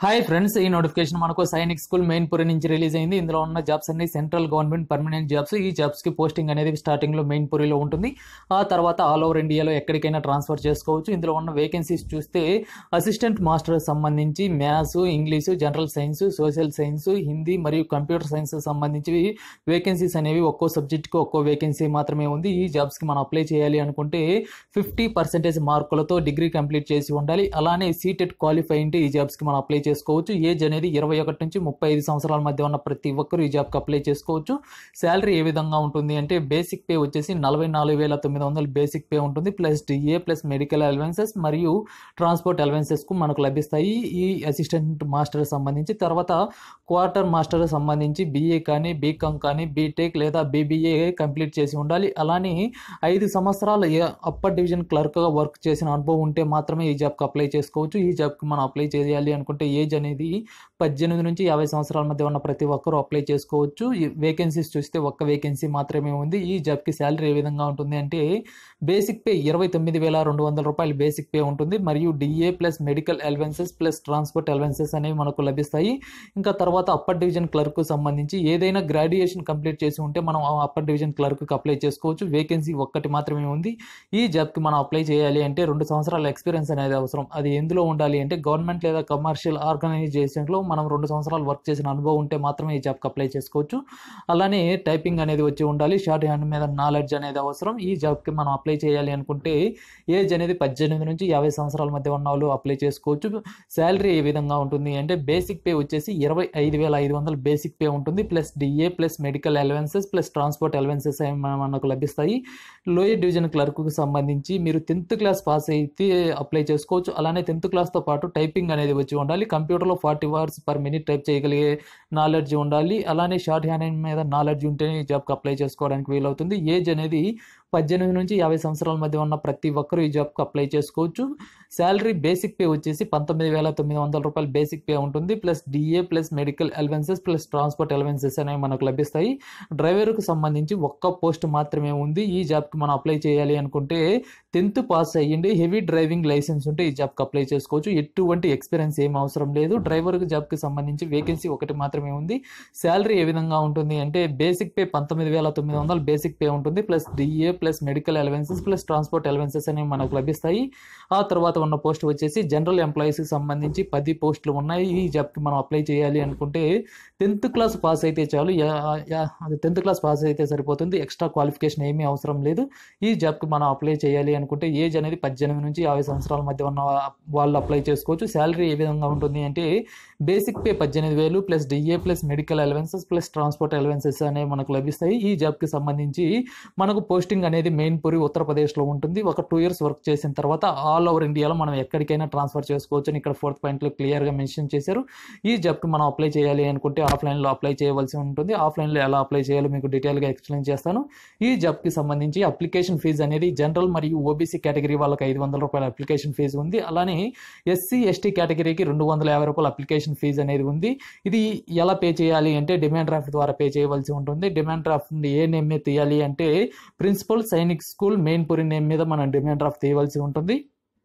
hi friends ఈ notification మనకు Sainik school main పురి నుంచి రిలీజ్ అయింది ఇందులో ఉన్న జాబ్స్ అన్ని సెంట్రల్ గవర్నమెంట్ పర్మనెంట్ జాబ్స్ ఈ జాబ్స్ కి పోస్టింగ్ అనేది స్టార్టింగ్ లో మెయిన్ పురిలో ఉంటుంది ఆ తర్వాత ఆల్ ఓవర్ ఇండియాలో ఎక్కడికైనా ట్రాన్స్ఫర్ చేసుకోవచ్చు ఇందులో ఉన్న వేకెన్సీస్ చూస్తే అసిస్టెంట్ మాస్టర్ సంబంధించి maths English general science social science Hindi మరియు కంప్యూటర్ సైన్స్ సంబంధించి వేకెన్సీస్ అనేవి ఒక్కో సబ్జెక్ట్ కి ఒక్కో వేకెన్సీ మాత్రమే ఉంది ఈ జాబ్స్ కి మనం అప్లై చేయాలి అనుకుంటే ఫిఫ్టీ పర్సెంటేజ్ మార్కులతో డిగ్రీ కంప్లీట్ చేసి ఉండాలి అలానే సీటెట్ క్వాలిఫై అంటే ఈ జాబ్స్ కి మనం అప్లై చేసుకోవచ్చు ఏజ్ అనేది ఇరవై ఒకటి నుంచి ముప్పై ఐదు సంవత్సరాల మధ్య ఉన్న ప్రతి ఒక్కరు ఈ జాబ్కి అప్లై చేసుకోవచ్చు శాలరీ ఏ విధంగా ఉంటుంది అంటే బేసిక్ పే వచ్చేసి నలభై నాలుగు వేల తొమ్మిది వందలు బేసిక్ పే ఉంటుంది plus DA plus medical allowances మరియు ట్రాన్స్పోర్ట్ అలవెన్సెస్కు మనకు లభిస్తాయి ఈ అసిస్టెంట్ మాస్టర్ సంబంధించి తర్వాత క్వార్టర్ మాస్టర్ సంబంధించి బీఏ కానీ బీకామ్ కానీ బీటెక్ లేదా బీబీఏ కంప్లీట్ చేసి ఉండాలి అలానే ఐదు సంవత్సరాల అప్పర్ డివిజన్ క్లర్క్గా వర్క్ చేసిన అనుభవం ఉంటే మాత్రమే ఈ జాబ్కి అప్లై చేసుకోవచ్చు ఈ జాబ్కి మనం అప్లై చేయాలి అనుకుంటే ఏజ్ అనేది పద్దెనిమిది నుంచి యాభై సంవత్సరాల మధ్య ఉన్న ప్రతి ఒక్కరూ అప్లై చేసుకోవచ్చు ఈ వేకెన్సీస్ చూస్తే ఒక్క వేకెన్సీ మాత్రమే ఉంది ఈ జాబ్కి శాలరీ ఏ విధంగా ఉంటుంది అంటే బేసిక్ పే ఇరవై తొమ్మిది వేల రెండు వందల రూపాయలు బేసిక్ పే ఉంటుంది మరియు DA plus medical allowances plus transport allowances అనేవి మనకు లభిస్తాయి ఇంకా తర్వాత అప్పర్ డివిజన్ క్లర్క్ సంబంధించి ఏదైనా గ్రాడ్యుయేషన్ కంప్లీట్ చేసి ఉంటే మనం ఆ అప్పర్ డివిజన్ క్లర్క్కి అప్లై చేసుకోవచ్చు వేకెన్సీ ఒక్కటి మాత్రమే ఉంది ఈ జాబ్కి మనం అప్లై చేయాలి అంటే రెండు సంవత్సరాల ఎక్స్పీరియన్స్ అనేది అవసరం అది ఎందులో ఉండాలి అంటే గవర్నమెంట్ లేదా కమర్షియల్ ఆర్గనైజేషన్లో మనం రెండు సంవత్సరాలు వర్క్ చేసిన అనుభవం ఉంటే మాత్రమే ఈ జాబ్కి అప్లై చేసుకోవచ్చు అలానే టైపింగ్ అనేది వచ్చి ఉండాలి షార్ట్ హ్యాండ్ మీద నాలెడ్జ్ అనేది అవసరం ఈ జాబ్కి మనం అప్లై చేయాలి అనుకుంటే ఏజ్ అనేది పద్దెనిమిది నుంచి యాభై సంవత్సరాల మధ్య ఉన్న వాళ్ళు అప్లై చేసుకోవచ్చు శాలరీ ఏ విధంగా ఉంటుంది అంటే బేసిక్ పే వచ్చేసి ఇరవై ఐదు వేల ఐదు వందలు బేసిక్ పే ఉంటుంది plus DA plus medical allowances plus transport allowances మనకు లభిస్తాయి లోయర్ డివిజన్ క్లర్క్కు సంబంధించి మీరు టెన్త్ క్లాస్ పాస్ అయితే అప్లై చేసుకోవచ్చు అలానే టెన్త్ క్లాస్తో పాటు టైపింగ్ అనేది వచ్చి ఉండాలి కంప్యూటర్లో forty words per minute type చేయగలిగే నాలెడ్జ్ ఉండాలి అలానే షార్ట్ హ్యాండ్ మీద నాలెడ్జ్ ఉంటేనే ఈ జాబ్కి అప్లై చేసుకోవడానికి వీలవుతుంది ఏజ్ అనేది పద్దెనిమిది నుంచి యాభై సంవత్సరాల మధ్య ఉన్న ప్రతి ఒక్కరూ ఈ జాబ్కి అప్లై చేసుకోవచ్చు శాలరీ బేసిక్ పే వచ్చేసి పంతొమ్మిది వేల తొమ్మిది వందల రూపాయలు బేసిక్ పే ఉంటుంది plus DA plus medical allowances plus transport allowances అనేవి మనకు లభిస్తాయి డ్రైవర్కు సంబంధించి ఒక్క పోస్ట్ మాత్రమే ఉంది ఈ జాబ్కి మనం అప్లై చేయాలి అనుకుంటే టెన్త్ పాస్ అయ్యింది హెవీ డ్రైవింగ్ లైసెన్స్ ఉంటే ఈ జాబ్కి అప్లై చేసుకోవచ్చు ఎటువంటి ఎక్స్పీరియన్స్ ఏం అవసరం లేదు డ్రైవర్ జాబ్కి సంబంధించి వేకెన్సీ ఒకటి మాత్రమే ఉంది శాలరీ ఏ విధంగా ఉంటుంది అంటే బేసిక్ పే పంతొమ్మిది వేల తొమ్మిది వందలు బేసిక్ పే ఉంటుంది plus DA plus medical allowances plus transport allowances అనేవి మనకు లభిస్తాయి ఆ తర్వాత ఉన్న పోస్ట్ వచ్చేసి జనరల్ ఎంప్లాయీస్కి సంబంధించి పది పోస్టులు ఉన్నాయి ఈ జాబ్కి మనం అప్లై చేయాలి అనుకుంటే టెన్త్ క్లాస్ పాస్ అయితే చాలు టెన్త్ క్లాస్ పాస్ అయితే సరిపోతుంది ఎక్స్ట్రా క్వాలిఫికేషన్ ఏమీ అవసరం లేదు ఈ జాబ్కి మనం అప్లై చేయాలి అనుకుంటే ఏజ్ అనేది పద్దెనిమిది నుంచి యాభై సంవత్సరాల మధ్య ఉన్న వాళ్ళు అప్లై చేసుకోవచ్చు శాలరీ ఏ విధంగా ఉంటుంది అంటే బేసిక్ పే పద్దెనిమిది వేలు plus DA plus medical allowances plus transport allowances అనేవి మనకు లభిస్తాయి ఈ జాబ్కి సంబంధించి మనకు పోస్టింగ్ అనేది మెయిన్ పురి ఉత్తరప్రదేశ్లో ఉంటుంది ఒక టూ ఇయర్స్ వర్క్ చేసిన తర్వాత ఆల్ ఓవర్ ఇండియాలో మనం ఎక్కడికైనా ట్రాన్స్ఫర్ చేసుకోవచ్చు అని ఇక్కడ ఫోర్త్ పాయింట్లో క్లియర్గా మెన్షన్ చేశారు ఈ జాబ్కి మనం అప్లై చేయాలి అనుకుంటే ఆఫ్లైన్లో అప్లై చేయవలసి ఉంటుంది ఆఫ్లైన్లో ఎలా అప్లై చేయాలో మీకు డీటెయిల్గా ఎక్స్ప్లెయిన్ చేస్తాను ఈ జాబ్కి సంబంధించి అప్లికేషన్ ఫీజు అనేది జనరల్ మరియు ఓబీసీ కేటగిరీ వాళ్ళకి ఐదు వందల రూపాయల అప్లికేషన్ ఫీజు ఉంది అలానే ఎస్సీ ఎస్టీ కేటగిరీకి రెండు వందల యాభై రూపాయల అప్లికేషన్ ఫీజు అనేది ఉంది ఇది ఎలా పే చేయాలి అంటే డిమాండ్ డ్రాఫ్ట్ ద్వారా పే చేయవలసి ఉంటుంది డిమాండ్ డ్రాఫ్ట్ ఏ నేమ్ మీద తీయాలి అంటే principal Sainik school Mainpuri name మీద మనం డిమాండ్ డ్రాఫ్ట్ తీయవలసి ఉంటుంది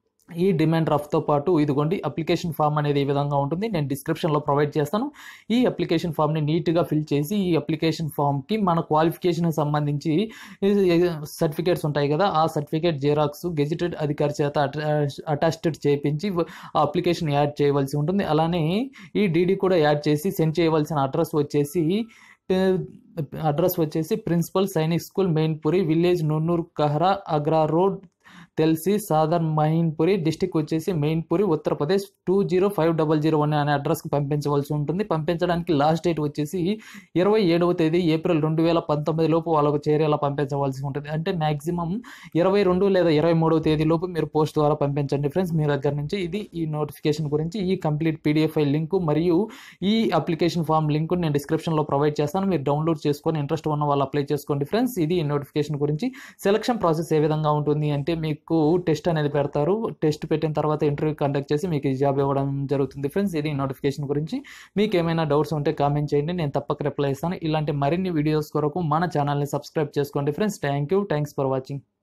ఈ డిమాండ్ డ్రాఫ్ట్తో పాటు ఇదిగోండి అప్లికేషన్ ఫామ్ అనేది ఈ విధంగా ఉంటుంది నేను డిస్క్రిప్షన్లో ప్రొవైడ్ చేస్తాను ఈ అప్లికేషన్ ఫామ్ని నీట్గా ఫిల్ చేసి ఈ అప్లికేషన్ ఫామ్కి మన క్వాలిఫికేషన్ సంబంధించి సర్టిఫికేట్స్ ఉంటాయి కదా ఆ సర్టిఫికేట్ జెరాక్స్ గెజిటెడ్ అధికారి చేత అటాస్టెడ్ చేయించి ఆ అప్లికేషన్ యాడ్ చేయవలసి ఉంటుంది అలానే ఈ డీడీ కూడా యాడ్ చేసి సెండ్ చేయవలసిన అడ్రస్ వచ్చేసి అడ్రస్ వచ్చేసి principal Sainik school Mainpuri village Nunnuru Kahara Agra road తెలిసి సాదర్ మహీన్పురి డిస్టిక్ వచ్చేసి Mainpuri Uttar Pradesh two zero five double zero one అనే అడ్రస్కి పంపించవలసి ఉంటుంది పంపించడానికి లాస్ట్ డేట్ వచ్చేసి ఇరవై ఏడవ తేదీ ఏప్రిల్ రెండు వేల పంతొమ్మిది లోపు వాళ్ళకు చేరేలా పంపించవలసి ఉంటుంది అంటే మ్యాక్సిమం ఇరవై రెండు లేదా ఇరవై మూడవ తేదీ లోపు మీరు పోస్ట్ ద్వారా పంపించండి ఫ్రెండ్స్ మీ దగ్గర నుంచి ఇది ఈ నోటిఫికేషన్ గురించి ఈ కంప్లీట్ పీడిఎఫ్ ఫైల్ లింక్ మరియు ఈ అప్లికేషన్ ఫామ్ లింక్ నేను డిస్క్రిప్షన్లో ప్రొవైడ్ చేస్తాను మీరు డౌన్లోడ్ చేసుకొని ఇంట్రెస్ట్ ఉన్న వాళ్ళు అప్లై చేసుకోండి ఫ్రెండ్స్ ఇది ఈ నోటిఫికేషన్ గురించి సెలక్షన్ ప్రాసెస్ ఏ విధంగా ఉంటుంది అంటే మీకు టెస్ట్ అనేది పెడతారు టెస్ట్ పెట్టిన తర్వాత ఇంటర్వ్యూ కండక్ట్ చేసి మీకు ఈ జాబ్ ఇవ్వడం జరుగుతుంది ఫ్రెండ్స్ ఇది నోటిఫికేషన్ గురించి మీకు ఏమైనా డౌట్స్ ఉంటే కామెంట్ చేయండి నేను తప్పక రిప్లై ఇస్తాను ఇలాంటి మరిన్ని వీడియోస్ కొరకు మన ఛానల్ని సబ్స్క్రైబ్ చేసుకోండి friends thank you thanks for watching